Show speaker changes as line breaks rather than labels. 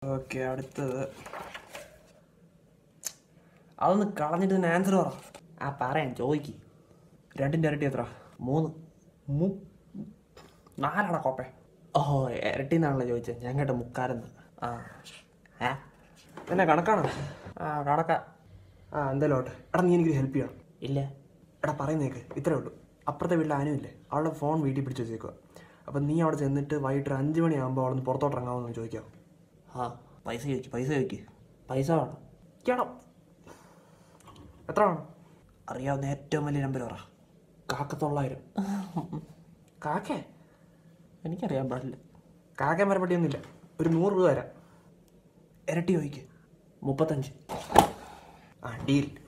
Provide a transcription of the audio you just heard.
okay അടുത്തത് അതൊന്ന് കളഞ്ഞിട്ട് ഇതിന് ആൻസർ പറ
ആ പറയാം ചോദിക്ക്
രണ്ടിൻ്റെ ഇരട്ടി എത്ര
മൂന്ന്
മു നാലാടാ കോപ്പേ
ഓ ഇരട്ടിന്നാണല്ലോ ചോദിച്ചത് ഞാൻ കേട്ട മുക്കാരെന്ന്
ആ
ഏ
എന്നെ കണക്കാണോ
ആ കണക്ക
ആ എന്തായാലും ഓട്ടെ എടാ നീ എനിക്കൊരു ഹെൽപ്പ് ചെയ്യണം
ഇല്ല
എടാ പറയുന്നേക്ക് ഇത്രേ ഉള്ളൂ അപ്പുറത്തെ വീട്ടിൽ ആനുമില്ലേ അവളുടെ ഫോൺ വീട്ടിൽ പിടിച്ച് വെച്ചേക്കുക അപ്പം നീ അവിടെ ചെന്നിട്ട് വൈകിട്ട് ഒരു അഞ്ച് മണിയാകുമ്പോൾ അവിടെ നിന്ന് പുറത്തോട്ട് ഇറങ്ങാമെന്ന് ചോദിക്കാം
ആ പൈസ ചോദിക്ക് പൈസ ചോദിക്ക് പൈസ വേണം
കേട്ടോ എത്ര വേണം
അറിയാവുന്ന ഏറ്റവും വലിയ നമ്പർ പറ
കാക്ക തൊള്ളായിരം കാക്കേ
എനിക്കറിയാൻ പാടില്ല
കാക്കൻ മരപ്പട്ടിയൊന്നുമില്ല ഒരു നൂറ് രൂപ തരാം
ഇരട്ടി ചോദിക്ക് മുപ്പത്തഞ്ച്
ആ ഡീൽ